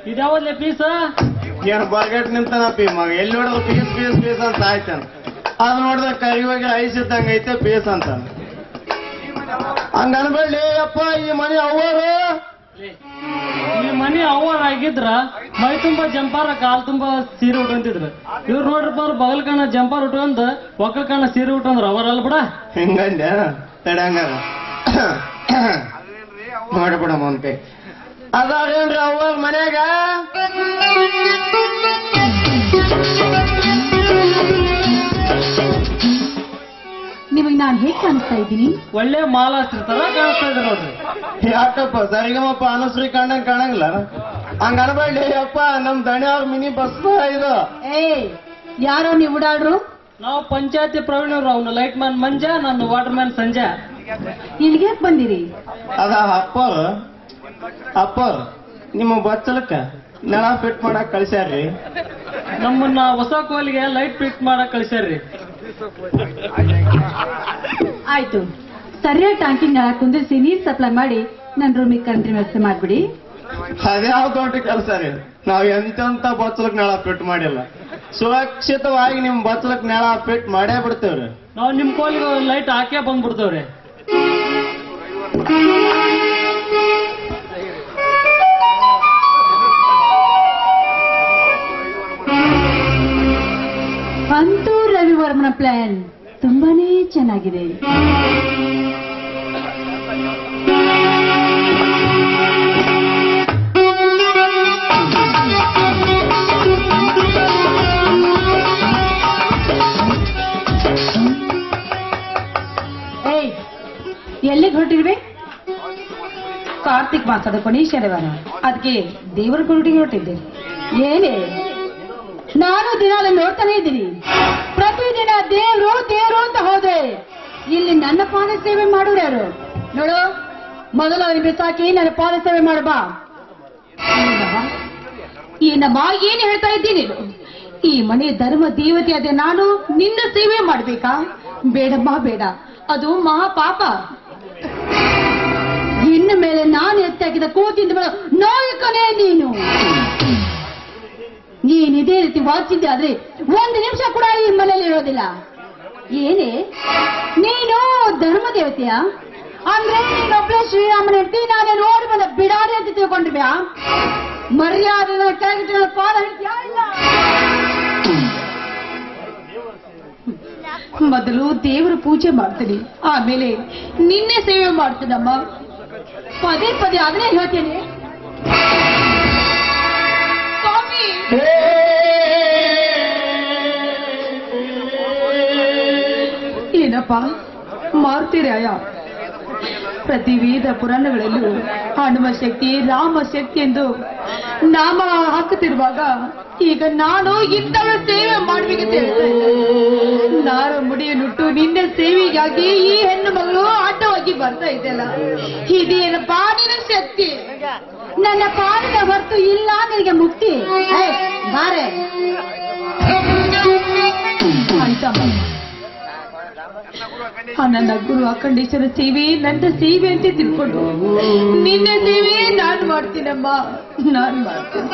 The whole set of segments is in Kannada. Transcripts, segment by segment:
ಇದ್ಯಾವಲ್ಲೇ ಪೀಸ ಏನ್ ಬರ್ಗಟ್ ನಿಂತಾನಪ್ಪಿ ಮಗ ಎಲ್ಲಿ ನೋಡಿದ್ರು ಪೀಸ್ ಪೀಸ್ ಪೀಸ್ ಅಂತ ಆಯ್ತಾನ ಅದು ನೋಡಿದ್ರೆ ಕರಿವಾಗಿ ಐಸ್ ಇದ್ದಂಗ ಐತೆ ಪೀಸ್ ಅಂತ ಹಂಗ ಅನ್ಬೇಡಿ ಅಪ್ಪ ಈ ಮನೆ ಅವ್ವರು ಈ ಮನಿ ಅವರ್ ಆಗಿದ್ರ ಮೈ ತುಂಬಾ ಜಂಪಾರ ಕಾಲ್ ತುಂಬಾ ಸೀರೆ ಉಟ್ಕೊಂತಿದ್ರು ಇವ್ರು ನೋಡ್ರಪ್ಪ ಅವ್ರು ಬಗಲ್ ಕಣ್ಣ ಜಂಪಾರ್ ಉಟ್ಕೊಂಡ್ ಒಕ್ಕಲ್ ಕಣ್ಣ ಸೀರೆ ಉಟ್ಕೊಂಡ್ರ ಅವರಲ್ಲ ಬಿಡ ಹಿಂಗಂದೆ ತಡಂಗ ಮಾಡ್ಬಿಡ ಮುಂದೆ ಅದಾರೇನ್ರಿ ಅವ್ರ ಮನ್ಯಾಗ ನಿಮಗೆ ನಾನು ಹೇಗೆ ಕಾಣಿಸ್ತಾ ಇದ್ದೀನಿ ಒಳ್ಳೆ ಮಾಲಾಸ್ತಿರ್ತಾರ ಕಾಣಿಸ್ತಾ ಇದ್ರು ನೋಡ್ರಿ ಯಾಕಪ್ಪ ಸರಿಗಮಪ್ಪ ಅನುಶ್ರೀ ಕಂಡಂಗ್ ಕಾಣಂಗಿಲ್ಲ ಹಂಗ ಅನ್ಬೇಡಿ ಅಪ್ಪ ನಮ್ ದಣಿ ಅವ್ರ ಮಿನಿ ಬಸ್ ಇದು ಏ ಯಾರೋ ನೀವು ಓಡಾಡ್ರು ನಾವು ಪಂಚಾಯತಿ ಪ್ರವೀಣರು ಅವನು ಲೈಟ್ ಮ್ಯಾನ್ ಮಂಜ ನಾನು ವಾಟರ್ ಮ್ಯಾನ್ ಸಂಜೆ ಇಲ್ಲಿಗೆ ಬಂದಿರಿ ಅದ ಅಪ್ಪರ್ ಅಪ್ಪರ್ ನಿಮ್ಮ ಬಚ್ಚಲಕ್ಕ ನೆಲ ಫಿಟ್ ಮಾಡಕ್ ಕಳ್ಸ್ಯಾರ್ರಿ ನಮ್ಮನ್ನ ಹೊಸ ಕೋಲಿಗೆ ಲೈಟ್ ಫಿಟ್ ಮಾಡಕ್ ಕಳಿಸ್ಯಾರ್ರಿ ಆಯ್ತು ಸರಿಯಾಗಿ ಟ್ಯಾಂಕಿಂಗ್ ಕುಂದಿರಿಸಿ ನೀರ್ ಸಪ್ಲೈ ಮಾಡಿ ನನ್ನ ರೂಮಿಗೆ ಕಂಟ್ರಿ ವ್ಯವಸ್ಥೆ ಮಾಡ್ಬಿಡಿ ಅದ್ಯಾವ ದೊಡ್ಡ ಕೆಲಸ ರೀ ನಾವ್ ಎಂತೆಂತ ಬಚ್ಚಲಕ್ ನೆಲ ಫಿಟ್ ಮಾಡಿಲ್ಲ ಸುರಕ್ಷಿತವಾಗಿ ನಿಮ್ ಬಚ್ಚಲಕ್ ನೆಲ ಫಿಟ್ ಮಾಡೇ ಬಿಡ್ತೇವ್ರಿ ನಾವು ನಿಮ್ ಕೋಲಿಗೆ ಲೈಟ್ ಹಾಕೇ ಬಂದ್ಬಿಡ್ತೇವ್ರಿ ಅಂತೂ ರವಿವರ್ಮನ ಪ್ಲಾನ್ ತುಂಬಾನೇ ಚೆನ್ನಾಗಿದೆ ಏಯ್ ಎಲ್ಲಿಗೆ ಹೊರಟಿರ್ವೆ ಕಾರ್ತಿಕ್ ಮಾಸದ ಕೊನೆ ಶನಿವಾರ ಅದಕ್ಕೆ ದೇವರ ಗುರುಡಿಗೆ ಹೊರಟಿದ್ದೆ ಏನೇ ನಾನು ದಿನಾಲು ನೋಡ್ತಾನೆ ಇದ್ದೀನಿ ಪ್ರತಿದಿನ ದೇವ್ರು ದೇವ್ರು ಅಂತ ಹೋದೆ ಇಲ್ಲಿ ನನ್ನ ಪಾದ ಸೇವೆ ಮಾಡೋರು ಯಾರು ನೋಡು ಮೊದಲು ಅವನಿಗೆ ಬಿಸಾಕಿ ನನ್ನ ಪಾದ ಸೇವೆ ಮಾಡಬಾ ಏನಮ್ಮ ಏನ್ ಹೇಳ್ತಾ ಇದ್ದೀನಿ ನೀನು? ಈ ಮನೆ ಧರ್ಮ ದೇವತೆ ಅದೇ ನಾನು ನಿನ್ನ ಸೇವೆ ಮಾಡ್ಬೇಕಾ ಬೇಡಮ್ಮ ಬೇಡ ಅದು ಮಹಾ ಪಾಪ ಇನ್ನು ಮೇಲೆ ನಾನು ಎತ್ತಾಕಿದ ಕೂತಿಂದ ಮೇಲೆ ನಾಯಕನೇ ನೀನು ನೀನ್ ಇದೇ ರೀತಿ ವಾಚಿದ್ದೆ ಆದ್ರೆ ಒಂದು ನಿಮಿಷ ಕೂಡ ಈ ಮನೇಲಿ ಇರೋದಿಲ್ಲ ಏನೇ ನೀನು ಧರ್ಮ ದೇವತೆಯ ಅಂದ್ರೆ ನೀನೊಬ್ಳೆ ಶ್ರೀರಾಮನ ಹೆಂಡತಿ ನಾನೇ ನೋಡಿ ಬಂದ ಬಿಡಾರಿ ಅಂತ ತಿಳ್ಕೊಂಡಿರ್ಬ್ಯಾ ಮರ್ಯಾದೆ ಕೆಳಗಿಟ್ಟಿನ ಪಾದ ಹಿಡ್ತೀಯಾ ಇಲ್ಲ ಮೊದಲು ದೇವರ ಪೂಜೆ ಮಾಡ್ತೀನಿ ಆಮೇಲೆ ನಿನ್ನೆ ಸೇವೆ ಮಾಡ್ತೀನಮ್ಮ ಪದೇ ಪದೇ ಅದನ್ನೇ ಹೇಳ್ತೇನೆ ಸ್ವಾಮಿ ಏನಪ್ಪ ಮಾರ್ತಿರಾಯ ಪ್ರತಿ ವೇದ ಪುರಾಣಗಳಲ್ಲೂ ಹನುಮ ಶಕ್ತಿ ರಾಮ ಶಕ್ತಿ ಎಂದು ನಾಮ ಹಾಕುತ್ತಿರುವಾಗ ಈಗ ನಾನು ಇಂಥವಳ ಸೇವೆ ಮಾಡ್ಬೇಕಂತ ಹೇಳ್ತಾ ಇದ್ದೆ. ನಾರು ಮುಡಿಯನ್ನುಟ್ಟು ನಿನ್ನ ಸೇವೆಗಾಗಿ ಈ ಹೆಣ್ಣು ಮಗಳು ಆಟವಾಗಿ ಬರ್ತಾ ಇದೆಯಲ್ಲ ಇದೇನಪ್ಪ ನಿನ್ನ ಶಕ್ತಿ ನನ್ನ ಪಾಲಿನ ಹೊರತು ಇಲ್ಲ ನಿನಗೆ ಮುಕ್ತಿ ಏಯ್, ಬಾರೆ ಆಯ್ತಮ್ಮ ಆ ನನ್ನ ಗುರು ಅಖಂಡೇಶ್ವರ ಸೇವೆ ನನ್ನ ಸೇವೆ ಅಂತ ತಿಳ್ಕೊಂಡು ನಿನ್ನ ಸೇವೆ ನಾನ್ ಮಾಡ್ತೀನಮ್ಮ ನಾನ್ ಮಾಡ್ತೀನಿ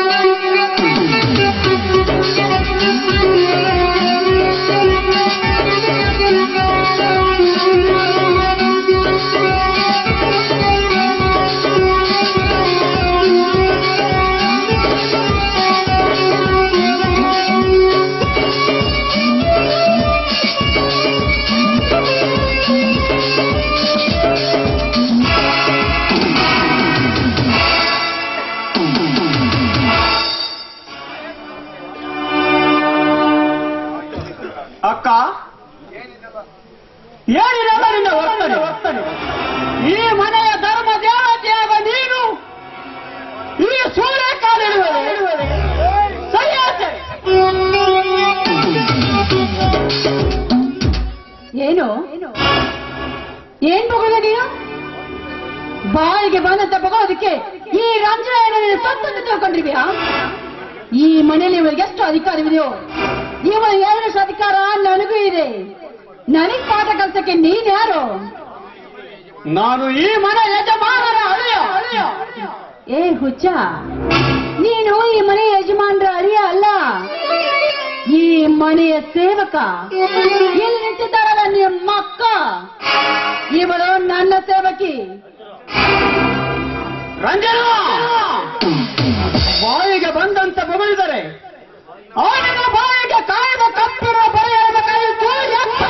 ಅಕ್ಕ ಏನಿರಲ್ಲ ನಿನ್ನ ವರ್ತನೆ ವರ್ತನೆ ಈ ಮನೆಯ ಧರ್ಮ ದೇವತೆಯಾದ ನೀನು ಈ ಸೂರ್ಯ ಕಾಲಿಡುವುದು ಸರಿಯಾಚೆ ಏನು ಏನ್ ಬಗೋದ ನೀನು ಬಾಯಿಗೆ ಬಂದಂತ ಬಗೋದಕ್ಕೆ ಈ ರಂಜನ ಸೊತ್ತು ತಿಳ್ಕೊಂಡಿರ್ತೀಯಾ ಈ ಮನೆಯಲ್ಲಿ ಇವಳಿಗೆ ಎಷ್ಟು ಅಧಿಕಾರವಿದೆಯೋ ಇವಳ ಎರಡಷ್ಟು ಅಧಿಕಾರ ನನಗೂ ಇದೆ ನನಗ್ ಪಾಠ ಕಲ್ಸಕ್ಕೆ ನೀನ್ ಯಾರು ನಾನು ಈ ಮನೆ ಯಜಮಾನರ ಅಳಿಯ ಏ ಹುಚ್ಚ ನೀನು ಈ ಮನೆಯ ಯಜಮಾನ್ರ ಅಳಿಯ ಅಲ್ಲ ಈ ಮನೆಯ ಸೇವಕ ಇಲ್ಲಿ ನಿಂತಿದ್ದಾರಲ್ಲ ನಿಮ್ಮ ಅಕ್ಕ ಇವಳು ನನ್ನ ಸೇವಕಿ ರಂಜನ ಬಾಯಿಗೆ ಬಂದಂತ ಬಗಳಿದರೆ ಅವನಿನ ಬಾಯಿಗೆ ಕಾಯ್ದ ಕಪ್ಪಿರುವ ಬರೆಯನ್ನು ಕೈಯಿಟ್ಟು ಎತ್ತ.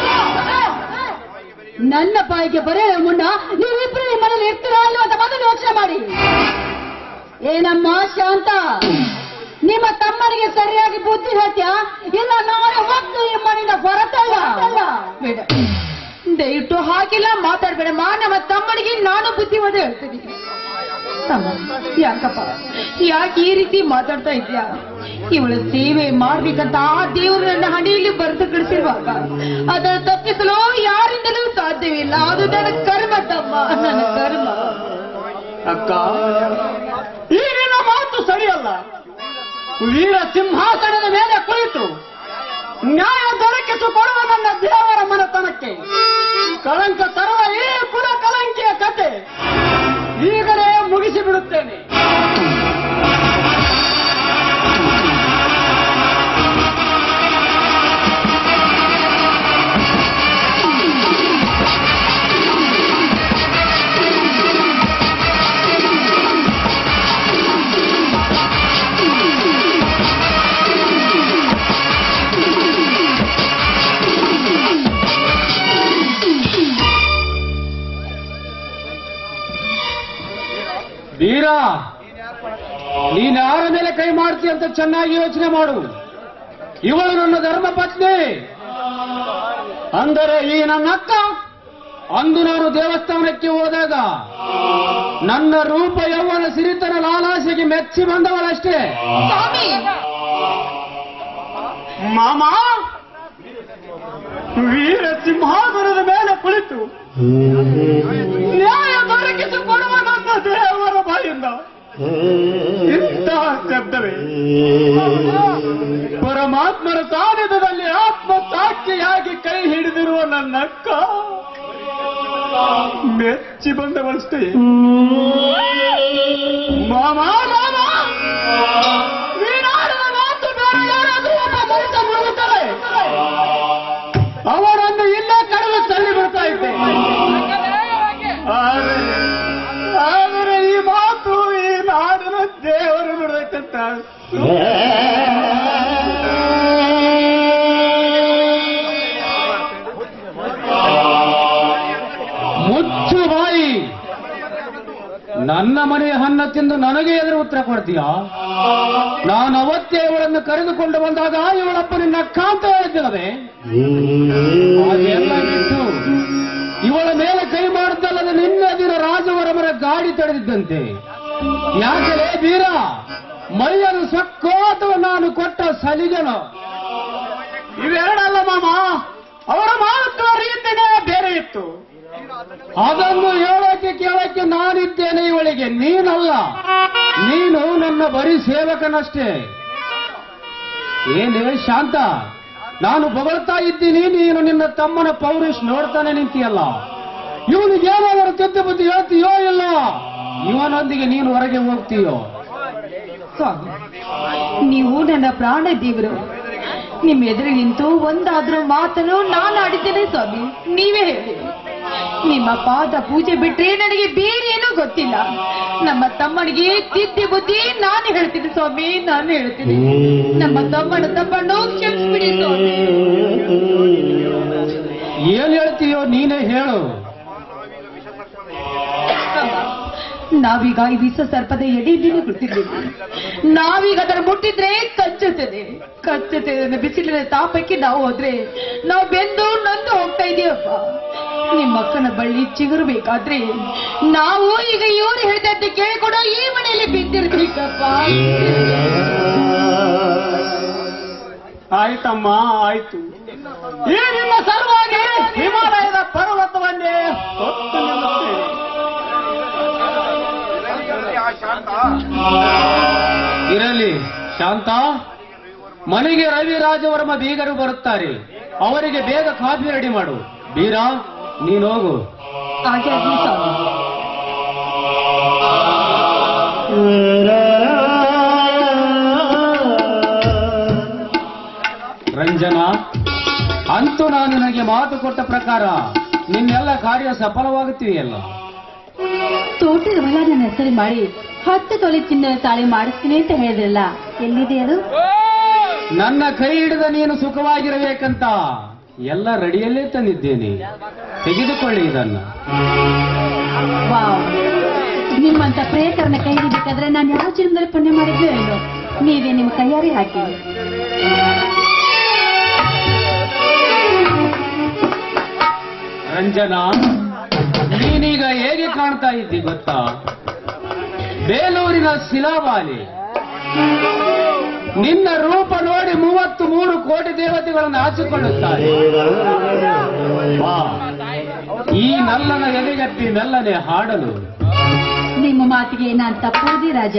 ನನ್ನ ಬಾಯಿಗೆ ಬರೆಯುವ ಮುನ್ನ ನೀವಿಬ್ರು ಈ ಮನೇಲಿ ಇರ್ತೀರಾ ಅಲ್ವಾ ಅಂತ ಮೊದಲು ಯೋಚನೆ ಮಾಡಿ ಏನಮ್ಮ ಶಾಂತ ನಿಮ್ಮ ತಮ್ಮನಿಗೆ ಸರಿಯಾಗಿ ಬುದ್ಧಿ ಹೇಳ್ತ್ಯಾ ಇಲ್ಲ ನಾಳೆ ಹೊತ್ತು ಈ ಮನೆಯಿಂದ ಹೊರತಲ್ಲ ಬೇಡ ದಯವಿಟ್ಟು ಹಾಗೆಲ್ಲ ಮಾತಾಡ್ಬೇಡಮ್ಮ ನಮ್ಮ ತಮ್ಮನಿಗೆ ನಾನು ಬುದ್ಧಿವಾದ ಹೇಳ್ತೀನಿ ತಮ್ಮ ಯಾಕಪ್ಪ ಯಾಕೆ ಈ ರೀತಿ ಮಾತಾಡ್ತಾ ಇದ್ಯಾ ಇವಳ ಸೇವೆ ಮಾಡ್ಬೇಕಂತ ಆ ದೇವರು ನನ್ನ ಹಣೆಯಲ್ಲಿ ಬರೆದು ಕಳಿಸಿರುವಾಗ ಅದನ್ನು ತಪ್ಪಿಸಲು ಯಾರಿಂದಲೂ ಸಾಧ್ಯವಿಲ್ಲ ಅದು ನನ್ನ ಕರ್ಮ ತಮ್ಮ ನನ್ನ ಕರ್ಮ ಅಕ್ಕ ಈ ನಿನ್ನ ಮಾತು ಸರಿಯಲ್ಲ ವೀರ ಸಿಂಹಾಸನದ ಮೇಲೆ ಕುಳಿತು ನ್ಯಾಯ ದೊರಕಿಸಿಕೊಡುವ ನನ್ನ ದೇವರ ಮನತನಕ್ಕೆ ಕಳಂಕ ತರುವ ಈ ಕುಲ ಕಳಂಕಿಯ ಕತೆ ಈಗಲೇ ಮುಗಿಸಿ ಬಿಡುತ್ತೇನೆ ವೀರ ನೀನ್ ಯಾರ ಮೇಲೆ ಕೈ ಮಾಡ್ತೀಯ ಅಂತ ಚೆನ್ನಾಗಿ ಯೋಚನೆ ಮಾಡು ಇವಳು ನನ್ನ ಧರ್ಮ ಪತ್ನಿ ಅಂದರೆ ಈ ನನ್ನ ಅಕ್ಕ ಅಂದು ನಾನು ದೇವಸ್ಥಾನಕ್ಕೆ ಹೋದಾಗ ನನ್ನ ರೂಪ ಯೌವನ ಸಿರಿತನ ಲಾಲಾಸೆಗೆ ಮೆಚ್ಚಿ ಬಂದವಳಷ್ಟೇ ಸ್ವಾಮಿ ಮಾಮ ವೀರ ಸಿಂಹಾಸನದ ಮೇಲೆ ಕುಳಿತು ನ್ಯಾಯ ದೊರಕಿಸಿಕೊಡುವ ನನ್ನ ದೇವರ ಬಾಯಿಂದ ಇಂತಹ ಶಬ್ದವೇ ಪರಮಾತ್ಮರ ಸಾನ್ನಿಧ್ಯದಲ್ಲಿ ಆತ್ಮ ಸಾಕ್ಷಿಯಾಗಿ ಕೈ ಹಿಡಿದಿರುವ ನನ್ನ ಅಕ್ಕ ಮೆಚ್ಚಿ ಬಂದವಳಷ್ಟೇ ಮಾಮ ಮಾಮ ನೀನಾಡಿದ ಮಾತು ಬೇರೆ ಯಾರಾದರೂ ಒಬ್ಬ ಮನುಷ್ಯ ನುಡಿಯುತ್ತದೆ ಅವರನ್ನು ಇಲ್ಲೇ ಕಡಿಮೆ ತಳ್ಳಿ ಬಿಡ್ತಾ ಇದ್ದೆ ಆದರೆ ಆದರೆ ಈ ಮಾತು ಈ ನಾಡಿನ ದೇವರು ನುಡಿದೈತಂತ ಮುಚ್ಚು ಬಾಯಿ ನನ್ನ ಮನೆಯ ಹನ್ನ ತಿಂದು ನನಗೆ ಎದುರು ಉತ್ತರ ಕೊಡ್ತೀಯಾ ನಾನು ಅವತ್ತೇ ಇವಳನ್ನು ಕರೆದುಕೊಂಡು ಬಂದಾಗ ಇವಳಪ್ಪ ನಿನ್ನ ಅಕ್ಕ ಅಂತ ಹೇಳಿದ್ದಲ್ಲವೇ ಅದೆಲ್ಲ ಬಿಟ್ಟು ಇವಳ ಮೇಲೆ ಕೈ ಮಾಡಿದ್ದಲ್ಲದೆ ನಿನ್ನೆ ದಿನ ರಾಜವರಮರ ಗಾಡಿ ತಡೆದಿದ್ದಂತೆ ಯಾಕೆ ಬೀರ ಮೈಯನ್ನು ಸಕ್ಕೋ ಅಥವಾ ನಾನು ಕೊಟ್ಟ ಸಲಿಗನೋ ಇವೆರಡಲ್ಲ ಮಾಮ ಅವರ ಮಾಡುತ್ತಿರುವ ರೀತಿನೇ ಬೇರೆ ಇತ್ತು ಅದನ್ನು ಹೇಳೋಕೆ ಕೇಳೋಕೆ ನಾನಿದ್ದೇನೆ ಇವಳಿಗೆ ನೀನಲ್ಲ ನೀನು ನನ್ನ ಬರೀ ಸೇವಕನಷ್ಟೇ ಏನೇ ಶಾಂತ ನಾನು ಹೊಗಳ್ತಾ ಇದ್ದೀನಿ ನೀನು ನಿನ್ನ ತಮ್ಮನ ಪೌರುಷ್ ನೋಡ್ತಾನೆ ನಿಂತಿಯಲ್ಲ ಇವನಿಗೆ ಏನಾದರೂ ತಿದ್ದು ಬುದ್ಧಿ ಹೇಳ್ತೀಯೋ ಇಲ್ಲ ಇವನೊಂದಿಗೆ ನೀನು ಹೊರಗೆ ಹೋಗ್ತೀಯೋ ಸ್ವಾಮಿ ನೀವು ನನ್ನ ಪ್ರಾಣ ದೇವರು ನಿಮ್ಮ ಎದುರು ನಿಂತು ಒಂದಾದ್ರೂ ಮಾತನ್ನು ನಾನು ಆಡಿದ್ದೇನೆ ಸ್ವಾಮಿ ನೀವೇ ಹೇಳಿ ನಿಮ್ಮ ಪಾದ ಪೂಜೆ ಬಿಟ್ರೆ ನನಗೆ ಬೇರೆ ಏನೂ ಗೊತ್ತಿಲ್ಲ ನಮ್ಮ ತಮ್ಮನಿಗೆ ತಿದ್ದಿ ಬುದ್ಧಿ ನಾನು ಹೇಳ್ತೀನಿ ಸ್ವಾಮಿ ನಾನು ಹೇಳ್ತೀನಿ ನಮ್ಮ ತಮ್ಮನ ತಮ್ಮನ್ನು ಕ್ಷಮಿಸ್ಬಿಡಿ ಸ್ವಾಮಿ ಏನ್ ಹೇಳ್ತೀಯೋ ನೀನೇ ಹೇಳು ನಾವೀಗ ಈ ವಿಷ ಸರ್ಪದ ಎಡೆಯಲ್ಲಿ ಕುಳಿತಿದ್ದೀವಿ ನಾವೀಗ ಅದನ್ನು ಮುಟ್ಟಿದ್ರೆ ಕಚ್ಚುತ್ತದೆ ಕಚ್ಚುತ್ತದೆ ಬಿಸಿಲಿನ ತಾಪಕ್ಕೆ ನಾವು ಹೋದ್ರೆ ನಾವು ಬೆಂದು ನೊಂದು ಹೋಗ್ತಾ ಇದೀವಪ್ಪ ನಿಮ್ಮ ಅಕ್ಕನ ಬಳ್ಳಿ ಚಿಗುರಬೇಕಾದ್ರೆ ನಾವು ಈಗ ಇವರು ಹೇಳಿದಂತೆ ಕೇಳಿಕೊಂಡು ಈ ಮನೆಯಲ್ಲಿ ಬಿದ್ದಿರ್ಬೇಕಪ್ಪ ಆಯ್ತಮ್ಮ ಆಯ್ತು ಈ ನಿನ್ನ ಸಲುವಾಗಿ ಹಿಮಾಲಯದ ಪರ್ವತವನ್ನೇ ಹೊತ್ತು ನಿಲ್ಲುತ್ತೇನೆ ಇರಲಿ ಶಾಂತ ಮನೆಗೆ ರವಿ ರಾಜವರ್ಮ ಬೀಗರು ಬರುತ್ತಾರೆ ಅವರಿಗೆ ಬೇಗ ಕಾಫಿ ರೆಡಿ ಮಾಡು ಬೀರ ನೀನು ಹೋಗು ಹಾಗೆ ಆಗ್ಲಿ ಸ್ವಾಮಿ ಅಂತೂ ನಾನು ನಿನಗೆ ಮಾತು ಕೊಟ್ಟ ಪ್ರಕಾರ ನಿನ್ನೆಲ್ಲ ಕಾರ್ಯ ಸಫಲವಾಗುತ್ತೀಯಲ್ಲ ತೋಟದ ಹೊಲ ನನ್ನ ಹೆಸರು ಮಾಡಿ ಹತ್ತು ತೊಲೆ ಚಿನ್ನದ ತಾಳಿ ಮಾಡಿಸ್ತೀನಿ ಅಂತ ಹೇಳಿದ್ರಲ್ಲ ಎಲ್ಲಿದೆ ಅದು ನನ್ನ ಕೈ ಹಿಡಿದ ನೀನು ಸುಖವಾಗಿರಬೇಕಂತ ಎಲ್ಲ ರೆಡಿಯಲ್ಲೇ ತಂದಿದ್ದೇನೆ ತೆಗೆದುಕೊಳ್ಳಿ ಇದನ್ನು ವಾವ್ ನಿಮ್ಮಂತ ಪ್ರೇತರನ್ನ ಕೈ ಹಿಡಿಬೇಕಾದ್ರೆ ನಾನು ಯಾವ ಜನ್ಮದಲ್ಲಿ ಪುಣ್ಯ ಮಾಡಿದ್ಯೋ ಏನೋ ನೀವೇ ನಿಮ್ಮ ಕೈಯಾರಿ ಹಾಕಿ ರಂಜನಾ ನೀನೀಗ ಹೇಗೆ ಕಾಣ್ತಾ ಇದ್ದಿ ಗೊತ್ತಾ ಬೇಲೂರಿನ ಶಿಲಾಬಾಲಿ ನಿನ್ನ ರೂಪ ನೋಡಿ ಮೂವತ್ತು ಮೂರು ಕೋಟಿ ದೇವತೆಗಳನ್ನು ಆಚಿಕೊಳ್ಳುತ್ತಾರೆ ಬಾ, ಈ ನಲ್ಲನ ಎದೆಗಟ್ಟಿ ಮೆಲ್ಲನೆ ಹಾಡಲು ನಿಮ್ಮ ಮಾತಿಗೆ ನಾನ್ ತಪ್ಪೋದಿ ರಾಜ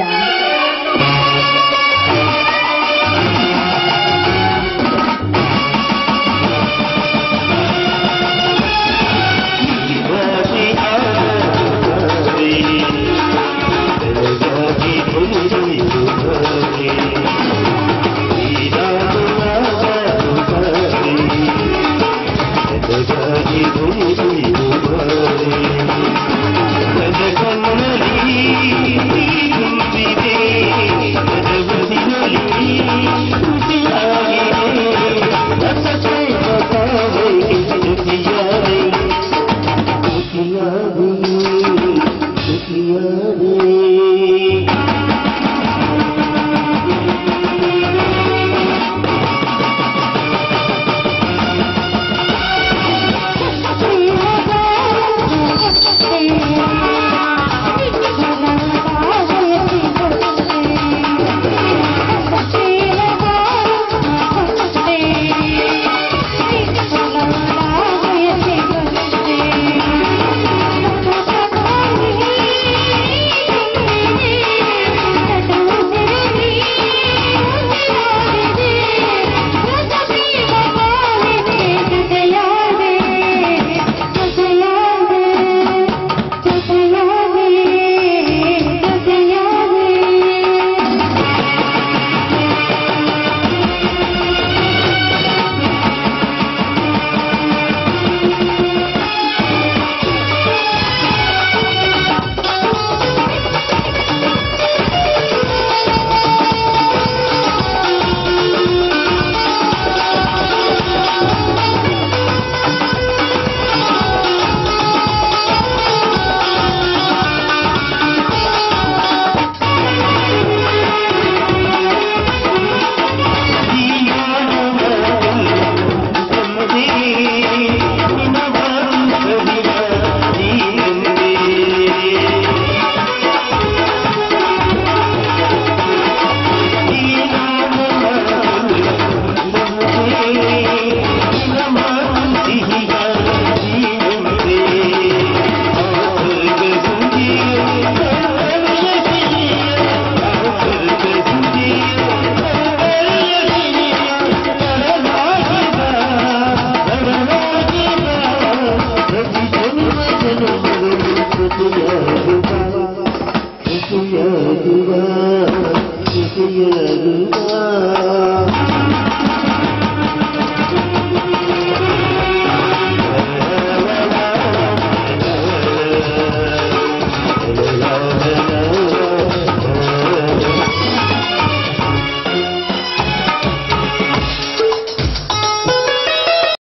Yeah.